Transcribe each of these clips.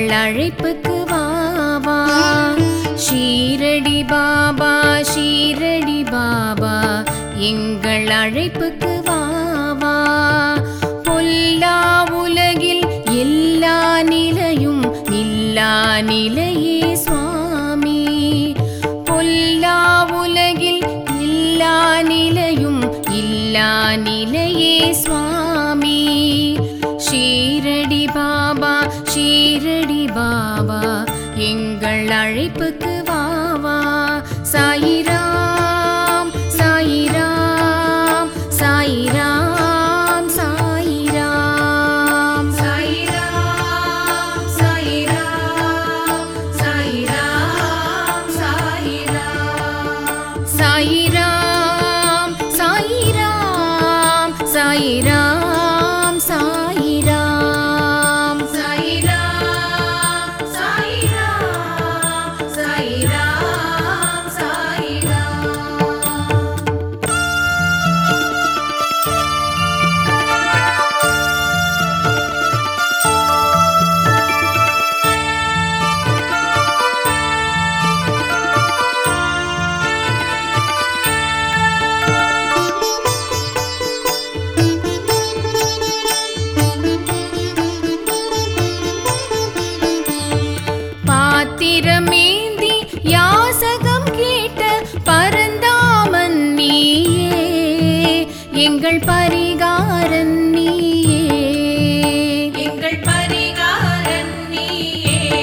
எங்கள் அழைப்புக்கு வா வா ஷீரடி பாபா ஷீரடி பாபா எங்கள் அழைப்புக்கு வா வா பொல்லா உலகில் எல்லா நிலையும் இல்லா நிலையே சுவாமி பொல்லா உலகில் எல்லா நிலையும் இல்லா நிலையே சுவாமி ஷீரடி பாபா ஷீரடி பாபா எங்கள் அழைப்புக்கு வா வா சாயிராம் சாயிராம் சாயிராம் சாயிராம் சாயிராம் சாயிராம் சாயிராம் சாயிராம் சாயிராம் சாயிராம் சாயிராம் சாயிராம் சாயிராம் சாயிராம் சாயிராம் சாயிராம் பாத்திரமேந்தி யாசகம் கேட்ட பரந்தாமன் நீயே எங்கள் பரிகாரன் நீயே எங்கள் பரிகாரன் நீயே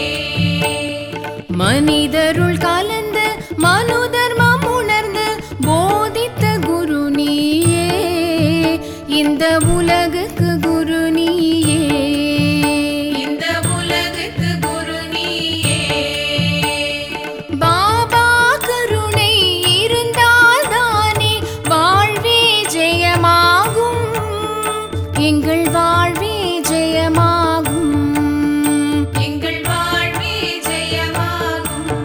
மனிதருள் கலந்த மனு தர்மம் உணர்ந்து போதித்த குரு நீயே இந்த உலகுக்கு குரு நீயே இந்த உலகுக்கு குரு நீயே பாபா கருணை இருந்தால் தானே வாழ்வே ஜெயமாகும் எங்கள் வாழ்வே ஜெயமாகும் எங்கள் வாழ்வே ஜெயமாகும்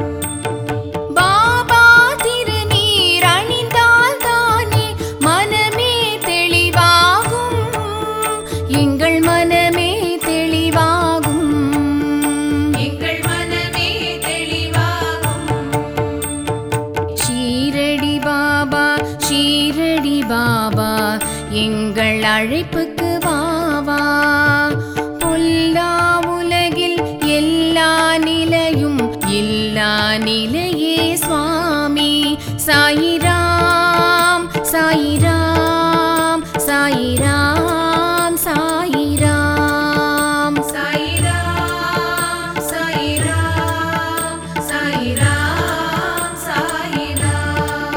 பாபா திருநீர் அணிந்தால் தானே மனமே தெளிவாகும் எங்கள் மனமே தெளிவாகும் எங்கள் மனமே தெளிவாகும் ஷீரடி பாபா ஷீரடி பாபா எங்கள் அழைப்புக்கு வா வா பொல்லா உலகில் எல்லா நிலையும் இல்லா நிலையே சுவாமி சாயிராம் சாயிராம் சாயிராம் சாயிராம் சாயிராம் சாயிராம் சாயிராம் சாயிராம்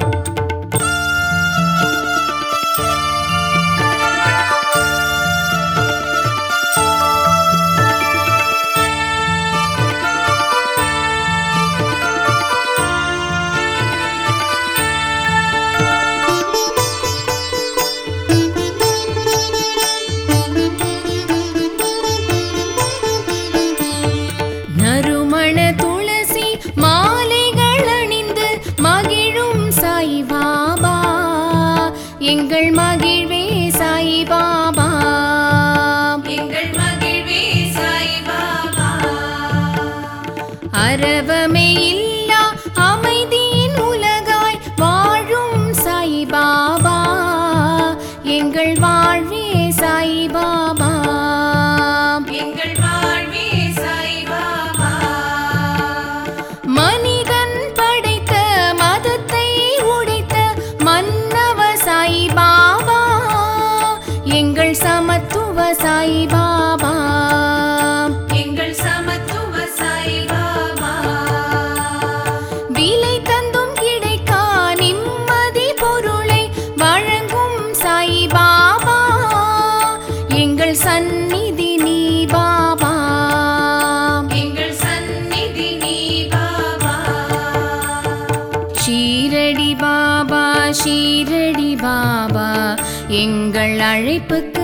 நறுமண துளசி மாலைகள் அணிந்து மகிழும் சாய் பாபா எங்கள் மகிழ்வே சாய் பாபா எங்கள் மகிழ்வே சாய்பாபா அரவமே இல்லா அமைதியின் உலகாய் வாழும் சாய் பாபா எங்கள் வாழ்வே சாய் பாபா எங்கள் வாழ்வே சாய்பாபா மனிதன் படைத்த மதத்தை உடைத்த மன்னவ சாய் பாபா எங்கள் சமத்துவ சாய் பாபா எங்கள் சமத்துவ சாய்பாபா விலை தந்தும் கிடைக்கா நிம்மதி பொருளை வழங்கும் சாய் பாபா எங்கள் சந்நிதி நீ பாபா எங்கள் சந்நிதி நீ பாபா ஷீரடி பாபா ஷீரடி பாபா எங்கள் அழைப்புக்கு